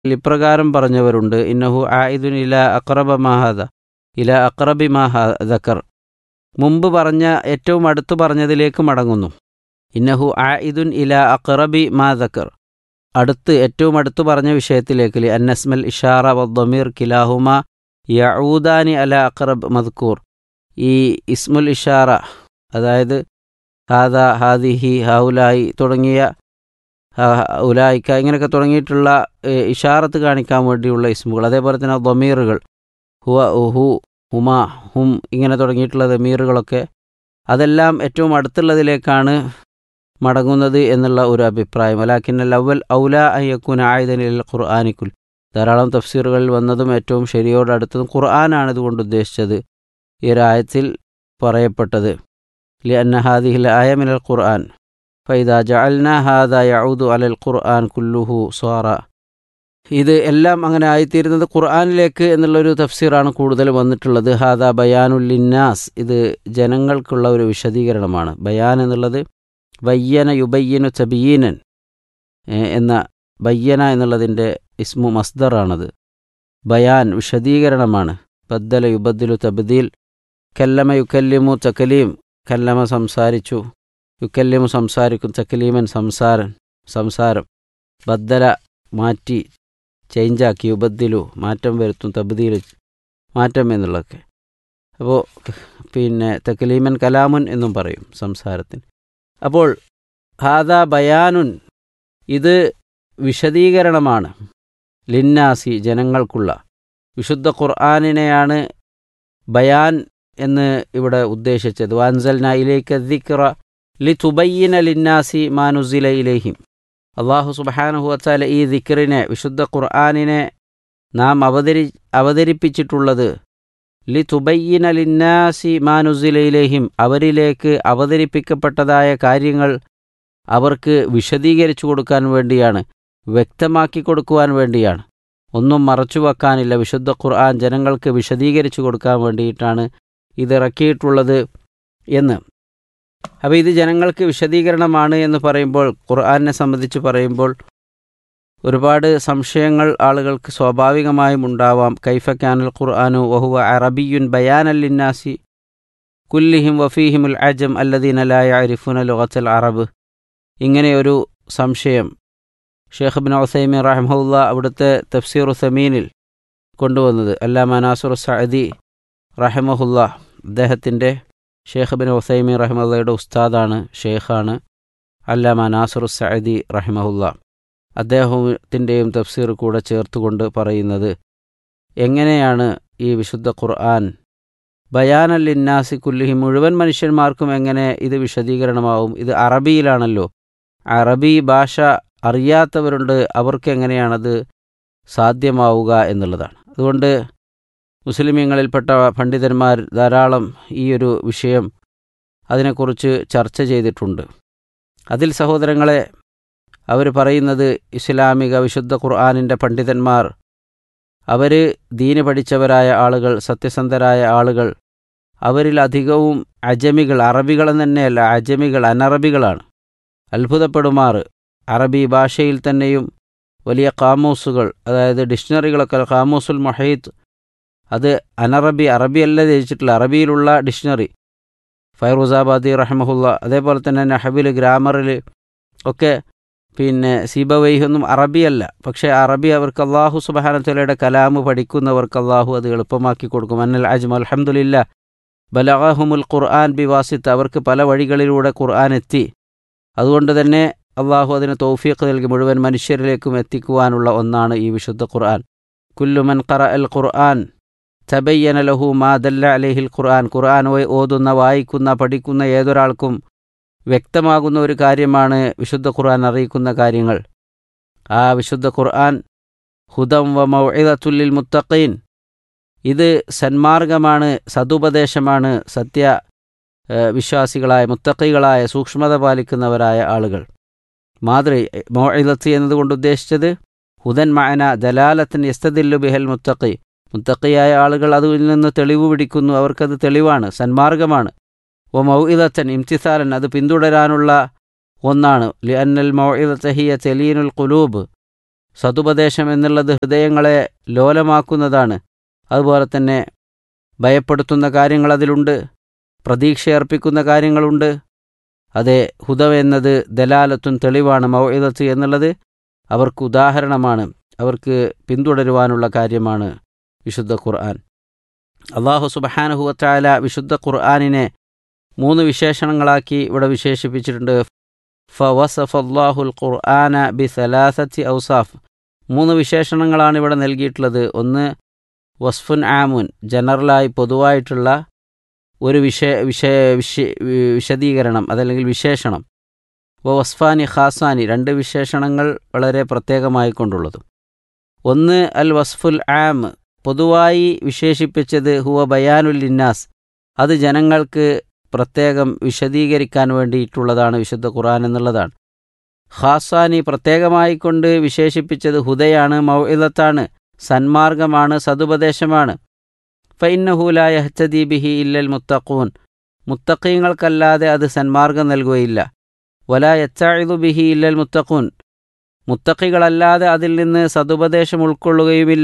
ഇപ്രകാരം പറഞ്ഞവരുണ്ട് ഇന്നഹു ആയിദുൻ ഇല അക്രബ മാഹാദ ഇല അക്രബി മാഹദക്കർ മുമ്പ് പറഞ്ഞ ഏറ്റവും അടുത്തു പറഞ്ഞതിലേക്ക് മടങ്ങുന്നു ഇന്നഹു ആയിദുൻ ഇല അക്രബി മാദക്കർ അടുത്ത് ഏറ്റവും അടുത്തു പറഞ്ഞ വിഷയത്തിലേക്ക് ലി അന്നസ്മൽ ഇഷാറ വദ്ദമീർ കിലാഹുമ യഊദാനി അല അക്രബ് മദ്കൂർ ഈ ഇസ്മുൽ ഇഷാറ അതായത് ഹാദ ഹാദിഹി ഹൗലായി തുടങ്ങിയ ഉലായിക്ക ഇങ്ങനെയൊക്കെ തുടങ്ങിയിട്ടുള്ള ഇഷാറത്ത് കാണിക്കാൻ വേണ്ടിയുള്ള ഇസ്മുകൾ അതേപോലെ തന്നെ ദമീറുകൾ ഹുവ ഹു ഹുമ ഹും ഇങ്ങനെ തുടങ്ങിയിട്ടുള്ള ദമീറുകളൊക്കെ അതെല്ലാം ഏറ്റവും അടുത്തുള്ളതിലേക്കാണ് മടങ്ങുന്നത് എന്നുള്ള ഒരു അഭിപ്രായം അലാക്കിന്നൽ അവൽ ഔല അയ്യക്കുൻ ആയുധനിൽ ഖുർആാനിക്കുൽ ധാരാളം തഫ്സീറുകളിൽ വന്നതും ഏറ്റവും ശരിയോടടുത്തതും ഖുർആനാണ് ഇതുകൊണ്ട് ഉദ്ദേശിച്ചത് ഈ ഒരു ആയത്തിൽ പറയപ്പെട്ടത് ലി അന്ന ഹാദിഹിൽ ആയ മിനൽ ഖുർആൻ ഫൈദ ജഅൽന ഹാദ യഊദു അലൽ ഖുർആൻ കുല്ലുഹു സ്വാറ ഇത് എല്ലാം അങ്ങനെ ആയിത്തീരുന്നത് ഖുർആനിലേക്ക് എന്നുള്ളൊരു തഫ്സീറാണ് കൂടുതൽ വന്നിട്ടുള്ളത് ഹാദ ബയാനുല്ലിന്നാസ് ഇത് ജനങ്ങൾക്കുള്ള ഒരു വിശദീകരണമാണ് ബയാൻ എന്നുള്ളത് വയ്യന യുബയ്യനു ചബീനൻ എന്ന ബയ്യന എന്നുള്ളതിൻ്റെ ഇസ്മു മസ്ദറാണത് ബയാൻ വിശദീകരണമാണ് ബദ്ദല യുബദ്ദിലു തബ്ദീൽ കല്ലമ യുക്കല്ലിമു ചക്കലീം കല്ലമ സംസാരിച്ചു യുക്കല്ലിമു സംസാരിക്കും ചക്കലീമൻ സംസാരൻ സംസാരം ബദ്ദല മാറ്റി ചേഞ്ചാക്കി യുബദ്ദിലു മാറ്റം വരുത്തും തബ്ദീൽ മാറ്റം എന്നുള്ളതൊക്കെ അപ്പോൾ പിന്നെ തക്കലീമൻ കലാമുൻ എന്നും പറയും സംസാരത്തിന് അപ്പോൾ ഹാദ ബയാനുൻ ഇത് വിശദീകരണമാണ് ലിന്നാസി ജനങ്ങൾക്കുള്ള വിശുദ്ധ ഖുർആാനിനെയാണ് ബയാൻ എന്ന് ഇവിടെ ഉദ്ദേശിച്ചത് വാൻസൽ നയിലേക്ക് ദിക്റ ലി തുബയ്യന ലിന്നാസി മാനുസില ഇലേഹിം അള്ളാഹു സുബാനഹു വച്ചാല ഈ ദിക്റിനെ വിശുദ്ധ ഖുർആാനിനെ നാം അവതരി അവതരിപ്പിച്ചിട്ടുള്ളത് ലി തുബയ്യന ലിന്നാസി മാനുസിലയിലേഹിം അവരിലേക്ക് അവതരിപ്പിക്കപ്പെട്ടതായ കാര്യങ്ങൾ അവർക്ക് വിശദീകരിച്ചു കൊടുക്കാൻ വേണ്ടിയാണ് വ്യക്തമാക്കി കൊടുക്കുവാൻ വേണ്ടിയാണ് ഒന്നും മറച്ചു വെക്കാനില്ല വിശുദ്ധ ഖുർആൻ ജനങ്ങൾക്ക് വിശദീകരിച്ചു കൊടുക്കാൻ വേണ്ടിയിട്ടാണ് ഇതിറക്കിയിട്ടുള്ളത് എന്ന് അപ്പോൾ ഇത് ജനങ്ങൾക്ക് വിശദീകരണമാണ് എന്ന് പറയുമ്പോൾ ഖുർആനെ സംബന്ധിച്ച് പറയുമ്പോൾ ഒരുപാട് സംശയങ്ങൾ ആളുകൾക്ക് സ്വാഭാവികമായും ഉണ്ടാവാം കൈഫ ക്യാനൽ ഖുർആാനു വഹുവ അറബിയുൻ ബയാൻ അല്ലിന്നാസി കുല്ലിഹിം വഫീഹിമുൽ അജം അല്ലദീൻ അലായ അരിഫുൻ ലുഗത്തൽ അറബ് ഇങ്ങനെയൊരു സംശയം ഷേഖ് ബിൻ ഒസൈമി റഹ്മുല്ല അവിടുത്തെ തഫ്സീർ ഉസമീനിൽ കൊണ്ടുവന്നത് അല്ലാമ നാസുർ സഅദി റഹമഹുല്ല അദ്ദേഹത്തിൻ്റെ ഷേഖ് ബിൻ ഒസൈമി റഹ്മുല്ലയുടെ ഉസ്താദാണ് ഷേഖാണ് അല്ലാമ നാസുർ സഅദി റഹ്മഹുല്ല അദ്ദേഹത്തിൻ്റെയും തഫ്സീർ കൂടെ ചേർത്തുകൊണ്ട് പറയുന്നത് എങ്ങനെയാണ് ഈ വിശുദ്ധ ഖുർആൻ ബയാനല്ലിന്നാസി കുല്ലിഹി മുഴുവൻ മനുഷ്യന്മാർക്കും എങ്ങനെ ഇത് വിശദീകരണമാവും ഇത് അറബിയിലാണല്ലോ അറബി ഭാഷ അറിയാത്തവരുണ്ട് അവർക്ക് എങ്ങനെയാണത് സാധ്യമാവുക എന്നുള്ളതാണ് അതുകൊണ്ട് മുസ്ലിമീങ്ങളിൽപ്പെട്ട പണ്ഡിതന്മാർ ധാരാളം ഈ ഒരു വിഷയം അതിനെക്കുറിച്ച് ചർച്ച ചെയ്തിട്ടുണ്ട് അതിൽ സഹോദരങ്ങളെ അവർ പറയുന്നത് ഇസ്ലാമിക വിശുദ്ധ ഖുർആാനിൻ്റെ പണ്ഡിതന്മാർ അവർ ദീന് പഠിച്ചവരായ ആളുകൾ സത്യസന്ധരായ ആളുകൾ അവരിൽ അധികവും അജമികൾ അറബികളെന്ന് തന്നെയല്ല അജമികൾ അനറബികളാണ് അത്ഭുതപ്പെടുമാറ് അറബി ഭാഷയിൽ തന്നെയും വലിയ കാമൂസുകൾ അതായത് ഡിക്ഷണറികളൊക്കെ കാമൂസുൽ മൊഹീത്ത് അത് അനറബി അറബിയല്ല രചിച്ചിട്ടുള്ള അറബിയിലുള്ള ഡിക്ഷണറി ഫൈറൂസാബാദി റഹ്മഹുല്ല അതേപോലെ തന്നെ നഹബിൽ ഗ്രാമറിൽ ഒക്കെ പിന്നെ സീബവൈഹൊന്നും അറബിയല്ല പക്ഷേ അറബി അവർക്ക് അള്ളാഹു സുബാനത്തലയുടെ കലാമ് പഠിക്കുന്നവർക്ക് അള്ളാഹു അത് എളുപ്പമാക്കി കൊടുക്കും അന്നൽ അജ്മ അലഹമുല്ല ബലഹുമുൽ ഖുർആൻ ബിവാസിത്ത് അവർക്ക് പല വഴികളിലൂടെ ഖുർആൻ എത്തി അതുകൊണ്ട് തന്നെ അള്ളാഹു അതിന് തൗഫീഖ് നൽകി മുഴുവൻ മനുഷ്യരിലേക്കും എത്തിക്കുവാനുള്ള ഒന്നാണ് ഈ വിശുദ്ധ ഖുർആൻ കുല്ലുമൻ ഖറ അൽ ഖുർആൻ തബയ്യന ലഹു മാ ദല്ല അലഹിൽ ഖുർആൻ ഖുർആൻ ഓതുന്ന വായിക്കുന്ന പഠിക്കുന്ന ഏതൊരാൾക്കും വ്യക്തമാകുന്ന ഒരു കാര്യമാണ് വിശുദ്ധ ഖുർആൻ അറിയിക്കുന്ന കാര്യങ്ങൾ ആ വിശുദ്ധ ഖുർആൻ ഹുദം വ മൗഇദത്തുല്ലിൽ മുത്തഖീൻ ഇത് സന്മാർഗമാണ് സതുപദേശമാണ് സത്യ വിശ്വാസികളായ മുത്തക്കികളായ സൂക്ഷ്മത പാലിക്കുന്നവരായ ആളുകൾ മാതൃ മോഇലത്ത് എന്നതുകൊണ്ട് ഉദ്ദേശിച്ചത് ഹുദൻ മഅന ദലാലത്തിൻ യസ്തദില്ലു ബിഹൽ മുത്തഖി മുത്തക്കിയായ ആളുകൾ അതിൽ നിന്ന് തെളിവ് പിടിക്കുന്നു അവർക്കത് തെളിവാണ് സന്മാർഗമാണ് ഒ മൗഇദത്തൻ ഇംതിസാലൻ അത് പിന്തുടരാനുള്ള ഒന്നാണ് ലി അന്നൽ മൗഇദത്തഹിയ തെലീനുൽ ഖുലൂബ് സതുപദേശം എന്നുള്ളത് ഹൃദയങ്ങളെ ലോലമാക്കുന്നതാണ് അതുപോലെ തന്നെ ഭയപ്പെടുത്തുന്ന കാര്യങ്ങൾ അതിലുണ്ട് പ്രതീക്ഷയർപ്പിക്കുന്ന കാര്യങ്ങളുണ്ട് അതെ ഹുദവ് എന്നത് ദലാലത്തും തെളിവാണ് മൗഇദത്ത് എന്നുള്ളത് അവർക്ക് ഉദാഹരണമാണ് അവർക്ക് പിന്തുടരുവാനുള്ള കാര്യമാണ് വിശുദ്ധ ഖുർആൻ അള്ളാഹു സുബഹാനഹുവറ്റായ വിശുദ്ധ ഖുർആാനിനെ മൂന്ന് വിശേഷണങ്ങളാക്കി ഇവിടെ വിശേഷിപ്പിച്ചിട്ടുണ്ട് ഫവസഫ് അള്ളാഹുൽ ഖുർആന ബി സലാസത്തി ഔസാഫ് മൂന്ന് വിശേഷണങ്ങളാണ് ഇവിടെ നൽകിയിട്ടുള്ളത് ഒന്ന് വസ്ഫുൻ ആമുൻ ജനറലായി പൊതുവായിട്ടുള്ള ഒരു വിഷയ വിഷയ വിഷ വിശദീകരണം അതല്ലെങ്കിൽ വിശേഷണം വ വസ്ഫാനി ഖാസാനി രണ്ട് വിശേഷണങ്ങൾ വളരെ പ്രത്യേകമായി കൊണ്ടുള്ളതും ഒന്ന് അൽ വസ്ഫുൽ ആം പൊതുവായി വിശേഷിപ്പിച്ചത് ഹുവ ബയാനുൽ ഇന്നാസ് അത് ജനങ്ങൾക്ക് പ്രത്യേകം വിശദീകരിക്കാൻ വേണ്ടിയിട്ടുള്ളതാണ് വിശുദ്ധ ഖുർആൻ എന്നുള്ളതാണ് ഖാസാനി പ്രത്യേകമായി കൊണ്ട് വിശേഷിപ്പിച്ചത് ഹുദയാണ് മൗഇദത്താണ് സന്മാർഗമാണ് സതുപദേശമാണ് ഫൈന്നഹുലായ ഹച്ചദി ബിഹി ഇല്ലൽ മുത്തഖൂൻ മുത്തഖീങ്ങൾക്കല്ലാതെ അത് സന്മാർഗം നൽകുകയില്ല വലാ യച്ചായിദു ബിഹി ഇല്ലൽ മുത്തഖൂൻ മുത്തഖികളല്ലാതെ അതിൽ നിന്ന് സതുപദേശം ഉൾക്കൊള്ളുകയുമില്ല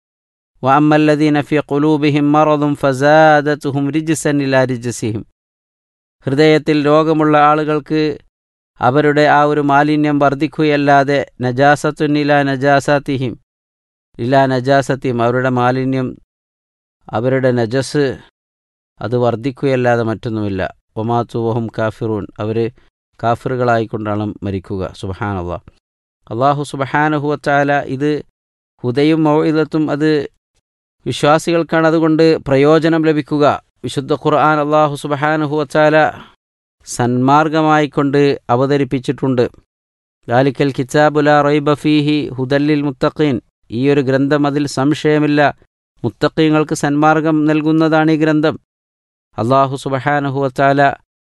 വഅമ്മല്ലദീന ഫി ഖുലൂബിഹിം മറദും ഫസാദത്തുഹും റിജ്സൻ ഇലാ റിജ്സിഹിം ഹൃദയത്തിൽ രോഗമുള്ള ആളുകൾക്ക് അവരുടെ ആ ഒരു മാലിന്യം വർദ്ധിക്കുകയല്ലാതെ നജാസത്തുനില നജാസാത്തിഹിം ഇലാ നജാസത്തിഹിം അവരുടെ മാലിന്യം അവരുടെ നജസ് അത് വർദ്ധിക്കുകയല്ലാതെ മറ്റൊന്നുമില്ല ഒമാത്തുവഹും കാഫിറൂൻ അവർ കാഫിറുകളായിക്കൊണ്ടാണ് മരിക്കുക സുബഹാനല്ല അള്ളാഹു സുബഹാനഹുവച്ചാല ഇത് ഹുദയും മൗഇദത്തും അത് വിശ്വാസികൾക്കാണ് അതുകൊണ്ട് പ്രയോജനം ലഭിക്കുക വിശുദ്ധ ഖുർആൻ അള്ളാഹു സുബഹാനഹുവച്ചാല സന്മാർഗമായിക്കൊണ്ട് അവതരിപ്പിച്ചിട്ടുണ്ട് ഗാലിക്കൽ കിതാബുല റൈബഫീഹി ഹുദല്ലിൽ മുത്തഖീൻ ഈ ഒരു ഗ്രന്ഥം അതിൽ സംശയമില്ല മുത്തഖീങ്ങൾക്ക് സന്മാർഗം നൽകുന്നതാണ് ഈ ഗ്രന്ഥം അള്ളാഹു സുബഹാനഹുവച്ചാല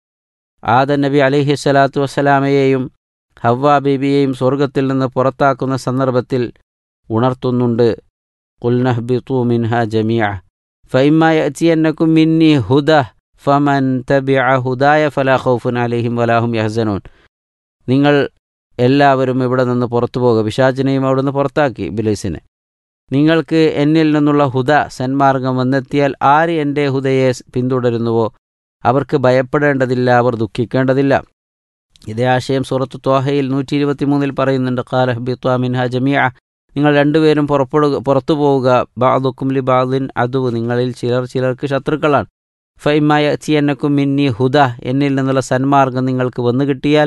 ആദ നബി അലഹി സ്വലാത്തു വസ്സലാമയെയും ഹവ്വ ബീബിയെയും സ്വർഗത്തിൽ നിന്ന് പുറത്താക്കുന്ന സന്ദർഭത്തിൽ ഉണർത്തുന്നുണ്ട് കുൽനഹ്ബിത്തു മിൻഹ ജമിയ ഫൈമ യഅ്തിയന്നകും മിന്നി ഹുദ ഫമൻ തബിഅ ഹുദായ ഫലാ ഖൗഫുൻ അലൈഹിം വലാഹും യഹ്സനൂൻ നിങ്ങൾ എല്ലാവരും ഇവിടെ നിന്ന് പുറത്തു പോകുക പിശാചിനെയും അവിടെ നിന്ന് പുറത്താക്കി ബിലീസിനെ നിങ്ങൾക്ക് എന്നിൽ നിന്നുള്ള ഹുദ സന്മാർഗം വന്നെത്തിയാൽ ആര് എൻ്റെ ഹുദയെ പിന്തുടരുന്നുവോ അവർക്ക് ഭയപ്പെടേണ്ടതില്ല അവർ ദുഃഖിക്കേണ്ടതില്ല ഇതേ ആശയം സൂറത്ത് ത്വാഹയിൽ നൂറ്റി ഇരുപത്തി മൂന്നിൽ പറയുന്നുണ്ട് ഖാലഹ്ബിത്വ മിൻഹ ജമിയ നിങ്ങൾ രണ്ടുപേരും പുറപ്പെടുക പുറത്തു പോവുക ബാദുക്കും ലി ബാദിൻ അതു നിങ്ങളിൽ ചിലർ ചിലർക്ക് ശത്രുക്കളാണ് ഫൈമായ ചിയന്നക്കും മിന്നി ഹുദ എന്നിൽ നിന്നുള്ള സന്മാർഗം നിങ്ങൾക്ക് വന്നു കിട്ടിയാൽ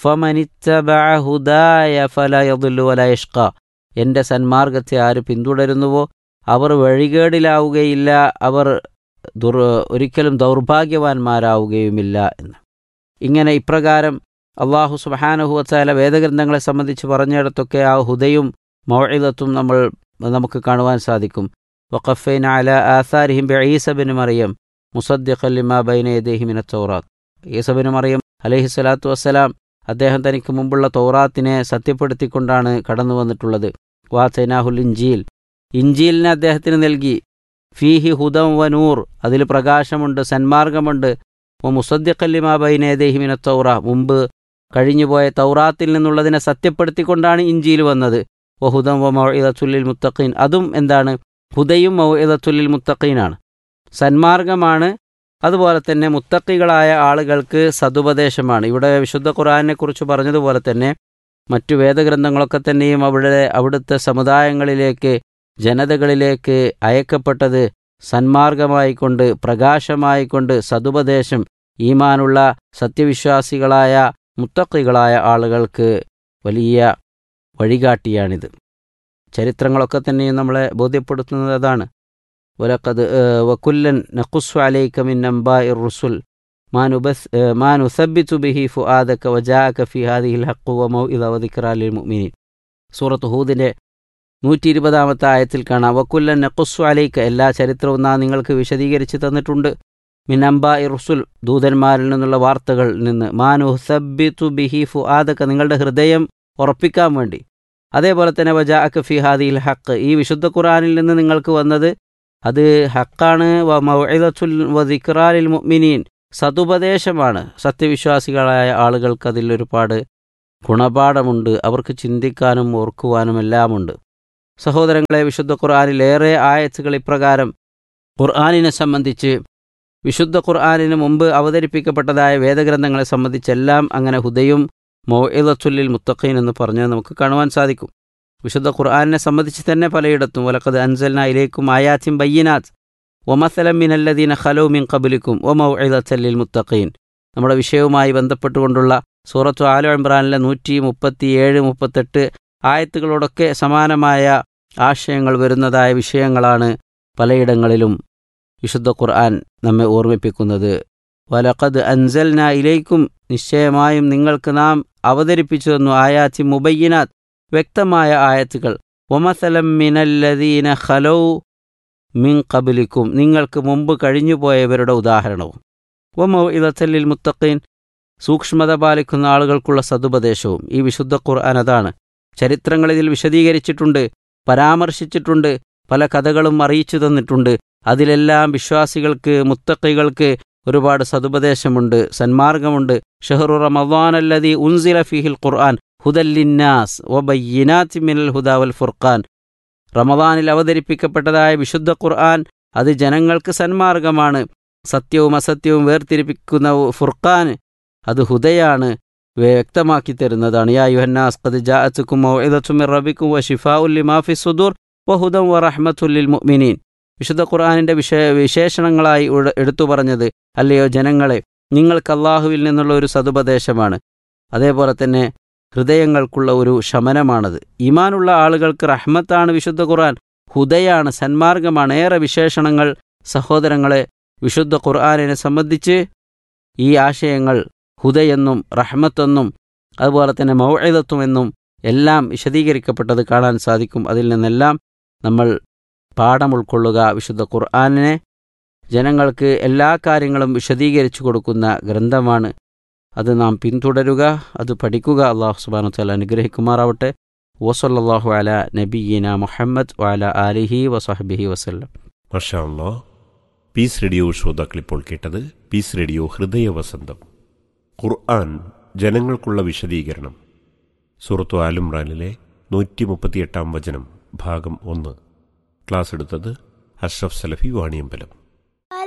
ഹുദായ ഫലയദുല്ലു വലയഷ്ക എൻ്റെ സന്മാർഗത്തെ ആര് പിന്തുടരുന്നുവോ അവർ വഴികേടിലാവുകയില്ല അവർ ദുർ ഒരിക്കലും ദൗർഭാഗ്യവാന്മാരാവുകയുമില്ല എന്ന് ഇങ്ങനെ ഇപ്രകാരം അള്ളാഹു സുബഹാനഹുവച്ചാല വേദഗ്രന്ഥങ്ങളെ സംബന്ധിച്ച് പറഞ്ഞിടത്തൊക്കെ ആ ഹുദയും മൗഇദത്തും നമ്മൾ നമുക്ക് കാണുവാൻ സാധിക്കും വഖഫൈൻ അല ആസാരിഹിം ബീസബിന് മറിയം മുസദ്ദിഖല്ലിമ ബൈനയദേഹിമിന തൗറാത്ത് ഈസബിന് മറിയം അലഹി സ്വലാത്തു വസ്സലാം അദ്ദേഹം തനിക്ക് മുമ്പുള്ള തൗറാത്തിനെ സത്യപ്പെടുത്തിക്കൊണ്ടാണ് കടന്നു വന്നിട്ടുള്ളത് വാസൈനാഹുൽ ഇഞ്ചീൽ ഇഞ്ചീലിനെ അദ്ദേഹത്തിന് നൽകി ഫീഹി ഹുദം വ നൂർ അതിൽ പ്രകാശമുണ്ട് സന്മാർഗമുണ്ട് മുസദ്ദിഖല്ലിമ ബൈനേദേഹിമിന തൗറ മുമ്പ് കഴിഞ്ഞുപോയ തൗറാത്തിൽ നിന്നുള്ളതിനെ സത്യപ്പെടുത്തിക്കൊണ്ടാണ് ഇഞ്ചിയിൽ വന്നത് വഹുദം വ മൗഇദത്തുല്ലിൽ മുത്തഖീൻ അതും എന്താണ് ഹുദയും മൗഇദത്തുല്ലിൽ മുത്തഖീനാണ് സന്മാർഗമാണ് അതുപോലെ തന്നെ മുത്തക്കികളായ ആളുകൾക്ക് സതുപദേശമാണ് ഇവിടെ വിശുദ്ധ ഖുറാനെ കുറിച്ച് പറഞ്ഞതുപോലെ തന്നെ മറ്റു വേദഗ്രന്ഥങ്ങളൊക്കെ തന്നെയും അവിടെ അവിടുത്തെ സമുദായങ്ങളിലേക്ക് ജനതകളിലേക്ക് അയക്കപ്പെട്ടത് സന്മാർഗമായിക്കൊണ്ട് പ്രകാശമായിക്കൊണ്ട് സതുപദേശം ഈമാനുള്ള സത്യവിശ്വാസികളായ മുത്തക്കികളായ ആളുകൾക്ക് വലിയ വഴികാട്ടിയാണിത് ചരിത്രങ്ങളൊക്കെ തന്നെയും നമ്മളെ ബോധ്യപ്പെടുത്തുന്നത് അതാണ് ولقد وكلا نقص عليك من أنباء الرسل ما نبث ما نثبت به فؤادك وجاءك في هذه الحق وموئذة وذكرى للمؤمنين സൂറത്ത് ഹൂദിൻ്റെ നൂറ്റി ഇരുപതാമത്തെ ആയത്തിൽ കാണാം വക്കുല്ലൻ നഖുസ്സു അലൈക്ക എല്ലാ ചരിത്രവും നാം നിങ്ങൾക്ക് വിശദീകരിച്ച് തന്നിട്ടുണ്ട് മിനംബ ഇറുസുൽ ദൂതന്മാരിൽ നിന്നുള്ള വാർത്തകളിൽ നിന്ന് മാനു സബ്ബിത്തു ബിഹി ഫു ആദക്ക നിങ്ങളുടെ ഹൃദയം ഉറപ്പിക്കാൻ വേണ്ടി അതേപോലെ തന്നെ വജാ അക്ക് ഫി ഹാദിൽ ഹക്ക് ഈ വിശുദ്ധ ഖുറാനിൽ നിന്ന് നിങ്ങൾക്ക് വന്നത് അത് ഹക്കാണ് വ മൗഇദത്തുൽ വ ദിക്റാലിൽ മുഅ്മിനീൻ സതുപദേശമാണ് സത്യവിശ്വാസികളായ ആളുകൾക്ക് അതിൽ ഒരുപാട് ഗുണപാഠമുണ്ട് അവർക്ക് ചിന്തിക്കാനും ഓർക്കുവാനും എല്ലാമുണ്ട് സഹോദരങ്ങളെ വിശുദ്ധ ഖുർആാനിലേറെ ആയത്തുകൾ ഇപ്രകാരം ഖുർആാനിനെ സംബന്ധിച്ച് വിശുദ്ധ ഖുർആാനിന് മുമ്പ് അവതരിപ്പിക്കപ്പെട്ടതായ വേദഗ്രന്ഥങ്ങളെ സംബന്ധിച്ചെല്ലാം അങ്ങനെ ഹുദയും മൗഇലത്തുല്ലിൽ മുത്തഖീൻ എന്ന് പറഞ്ഞ് നമുക്ക് കാണുവാൻ സാധിക്കും വിശുദ്ധ ഖുർആാനിനെ സംബന്ധിച്ച് തന്നെ പലയിടത്തും വലക്കത് അൻസൽന ഇലേക്കും ആയാത്തിൻ ബയ്യനാത്ത് ഒമസലം മിനല്ലദീന ഖലോ മിൻ കബുലിക്കും ഒ മൗഇലത്തല്ലിൽ മുത്തഖീൻ നമ്മുടെ വിഷയവുമായി ബന്ധപ്പെട്ടുകൊണ്ടുള്ള സൂറത്തു ആലോ ഇമ്രാനിലെ നൂറ്റി മുപ്പത്തിയേഴ് മുപ്പത്തെട്ട് ആയത്തുകളോടൊക്കെ സമാനമായ ആശയങ്ങൾ വരുന്നതായ വിഷയങ്ങളാണ് പലയിടങ്ങളിലും വിശുദ്ധ ഖുർആൻ നമ്മെ ഓർമ്മിപ്പിക്കുന്നത് വലഖദ് അൻസൽന ഇലേക്കും നിശ്ചയമായും നിങ്ങൾക്ക് നാം അവതരിപ്പിച്ചു തന്നു ആയാത്തി മുബയ്യനാത്ത് വ്യക്തമായ ആയത്തുകൾ ഒമസലം മിനല്ലദീന ഖലൗ മിൻ കബലിക്കും നിങ്ങൾക്ക് മുമ്പ് കഴിഞ്ഞുപോയവരുടെ ഉദാഹരണവും ഒമൗ ഇതത്തല്ലിൽ മുത്തഖീൻ സൂക്ഷ്മത പാലിക്കുന്ന ആളുകൾക്കുള്ള സതുപദേശവും ഈ വിശുദ്ധ ഖുർആൻ അതാണ് ചരിത്രങ്ങൾ ഇതിൽ വിശദീകരിച്ചിട്ടുണ്ട് പരാമർശിച്ചിട്ടുണ്ട് പല കഥകളും അറിയിച്ചു തന്നിട്ടുണ്ട് അതിലെല്ലാം വിശ്വാസികൾക്ക് മുത്തഖികൾക്ക് ഒരുപാട് സതുപദേശമുണ്ട് സന്മാർഗമുണ്ട് ഷെഹറു റമദാനല്ലതി ഉൻസില ഫിഹിൽ ഖുർആൻ ഹുദല്ലിന്നാസ് ഒബയ്യനാത്തി മിനൽ ഹുദാവൽ ഫുർഖാൻ റമദാനിൽ അവതരിപ്പിക്കപ്പെട്ടതായ വിശുദ്ധ ഖുർആൻ അത് ജനങ്ങൾക്ക് സന്മാർഗമാണ് സത്യവും അസത്യവും വേർതിരിപ്പിക്കുന്ന ഫുർഖാൻ അത് ഹുദയാണ് വ്യക്തമാക്കി തരുന്നതാണ് യാ യുഹന്നാസ് ഖദ് ജാഅത്തുക്കും മൗഇദത്തും മിർ റബ്ബിക്കും വശിഫാഉ ലിമാ ഫി സുദൂർ വഹുദം വറഹ്മത്തുൽ മുഅ്മിനീൻ വിശുദ്ധ ഖുർആനിന്റെ വിശേ വിശേഷണങ്ങളായി ഉട- എടുത്തു പറഞ്ഞത് അല്ലയോ ജനങ്ങളെ നിങ്ങൾക്ക് അള്ളാഹുവിൽ നിന്നുള്ള ഒരു സതുപദേശമാണ് അതേപോലെ തന്നെ ഹൃദയങ്ങൾക്കുള്ള ഒരു ശമനമാണത് ഈമാനുള്ള ആളുകൾക്ക് റഹ്മത്താണ് വിശുദ്ധ ഖുർആൻ ഹുദയാണ് സന്മാർഗമാണ് ഏറെ വിശേഷണങ്ങൾ സഹോദരങ്ങളെ വിശുദ്ധ ഖുർആനിനെ സംബന്ധിച്ച് ഈ ആശയങ്ങൾ ഹുദയെന്നും റഹ്മത്തെന്നും അതുപോലെ തന്നെ മൗഇദത്തും എന്നും എല്ലാം വിശദീകരിക്കപ്പെട്ടത് കാണാൻ സാധിക്കും അതിൽ നിന്നെല്ലാം നമ്മൾ പാഠം ഉൾക്കൊള്ളുക വിശുദ്ധ ഖുർആനിനെ ജനങ്ങൾക്ക് എല്ലാ കാര്യങ്ങളും വിശദീകരിച്ചു കൊടുക്കുന്ന ഗ്രന്ഥമാണ് അത് നാം പിന്തുടരുക അത് പഠിക്കുക അള്ളാഹു സുബാനു താല അനുഗ്രഹിക്കുമാറാവട്ടെ വസല്ലാഹു അല നബീന മുഹമ്മദ് വഅല ആലിഹി വസഹബിഹി വസല്ലം മഷാ അല്ലാ പീസ് റേഡിയോ ശ്രോതാക്കൾ ഇപ്പോൾ കേട്ടത് പീസ് റേഡിയോ ഹൃദയ വസന്തം ഖുർആൻ ജനങ്ങൾക്കുള്ള വിശദീകരണം സൂറത്തു ആലുംറാനിലെ നൂറ്റി മുപ്പത്തിയെട്ടാം വചനം ഭാഗം ഒന്ന് ക്ലാസ് എടുത്തത് അഷ്റഫ് സലഫി വാണിയമ്പലം